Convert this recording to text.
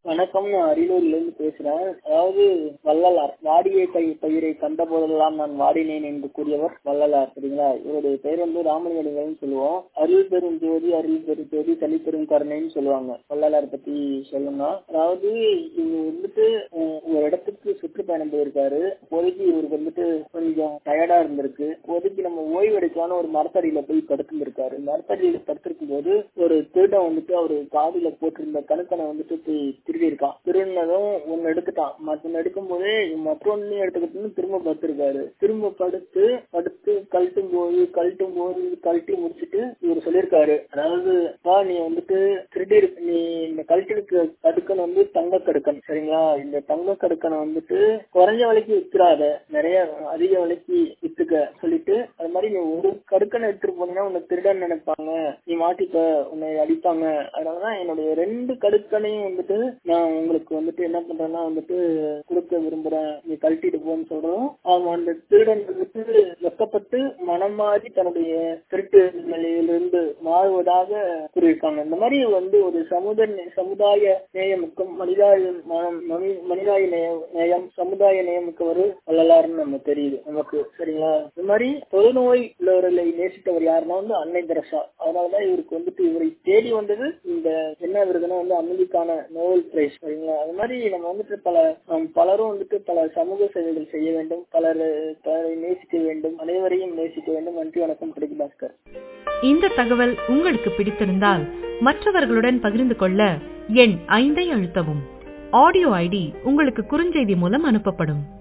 வணக்கம் நான் அரியலூர்ல இருந்து பேசுறேன் அதாவது வள்ளலார் வாடிய கை பயிரை கண்ட போதெல்லாம் நான் வாடினேன் என்று கூறியவர் வள்ளலார் சரிங்களா இவருடைய பெயர் வந்து ராமலிங்கடிகள்னு சொல்லுவோம் அருள் பெரும் ஜோதி அருள் பெரும் ஜோதி தனி பெரும் கருணைன்னு சொல்லுவாங்க வள்ளலார் பத்தி சொல்லணும்னா அதாவது இவர் வந்துட்டு அஹ், ஒரு இடத்துக்கு சுற்றுப்பயணம் போயிருக்காரு இப்போதைக்கு இவருக்கு வந்துட்டு கொஞ்சம் டயர்டா இருந்திருக்கு இப்போதைக்கு நம்ம ஓய்வு எடுக்கலாம்னு ஒரு மரத்தடியில போய் படுத்திருந்திருக்காரு மரத்தடியில படுத்திருக்கும் போது ஒரு திருடன் வந்துட்டு அவரு காதுல போட்டிருந்த கணுக்கனை வந்துட்டு போய் திருடி இருக்கான் திருடினதும் ஒன்னு எடுத்துட்டான் மற்றொன்னு எடுக்கும் போதே மற்றொன்னு எடுத்துக்கிட்டு திரும்ப படுத்திருக்காரு திரும்ப படுத்து படுத்து கழட்டும் போது கழட்டும் போது கழட்டி முடிச்சிட்டு இவர் சொல்லியிருக்காரு அதாவது பா நீ வந்துட்டு திருடி இருக்கு- நீ இந்த கழட்டிருக்க கடுக்கன் வந்து தங்க கடுக்கன் சரிங்களா இந்த தங்க கடுக்கனை வந்துட்டு குறைஞ்ச விலைக்கு விற்கிறாத நிறைய அதிக விலைக்கு வித்துக்க சொல்லிட்டு அது மாதிரி நீ ஒரு கடுக்கனை எடுத்துட்டு போனீங்கன்னா உன்னை திருடன் நினைப்பாங்க நீ மாட்டிக்க உன்னை அடிப்பாங்க அதனாலதான் என்னுடைய ரெண்டு கடுக்கனையும் வந்துட்டு நான் உங்களுக்கு வந்துட்டு என்ன பண்றேன்னா வந்துட்டு கொடுக்க விரும்புறேன் நீ கழட்டிட்டு போன்னு சொல்றோம் அவன் அந்த திருடன் வந்துட்டு வெக்கப்பட்டு மனம் மாறி தன்னுடைய திருட்டு நிலையிலிருந்து மாறுவதாக கூறியிருக்காங்க இந்த மாதிரி வந்து ஒரு சமுதாய சமுதாய நேயமுக்கும் மனிதாய மனம் மனி- மனிதாய நேய- நேயம் சமுதாய நேயமுக்கு ஒரு வள்ளலார்னு நம்ம தெரியுது நமக்கு சரிங்களா இந்த மாதிரி தொழுநோய் உள்ளவர்களை நேசித்தவர் யாருன்னா வந்து அன்னை தெரசா அதனாலதான் இவருக்கு வந்துட்டு இவரை தேடி வந்தது இந்த என்ன விருதுனா வந்து அமைதிக்கான நோபல் பிரைஸ் சரிங்களா அது மாதிரி நம்ம வந்துட்டு பல நாம் பலரும் வந்துட்டு பல சமூக சேவைகள் செய்ய வேண்டும் பலர் பலரை நேசிக்க வேண்டும் அனைவரையும் நேசிக்க வேண்டும் நன்றி வணக்கம் கிடைக்கு பாஸ்கர் இந்த தகவல் உங்களுக்கு பிடித்திருந்தால் மற்றவர்களுடன் பகிர்ந்து கொள்ள எண் ஐந்தை அழுத்தவும் ஆடியோ ஐடி உங்களுக்கு குறுஞ்செய்தி மூலம் அனுப்பப்படும்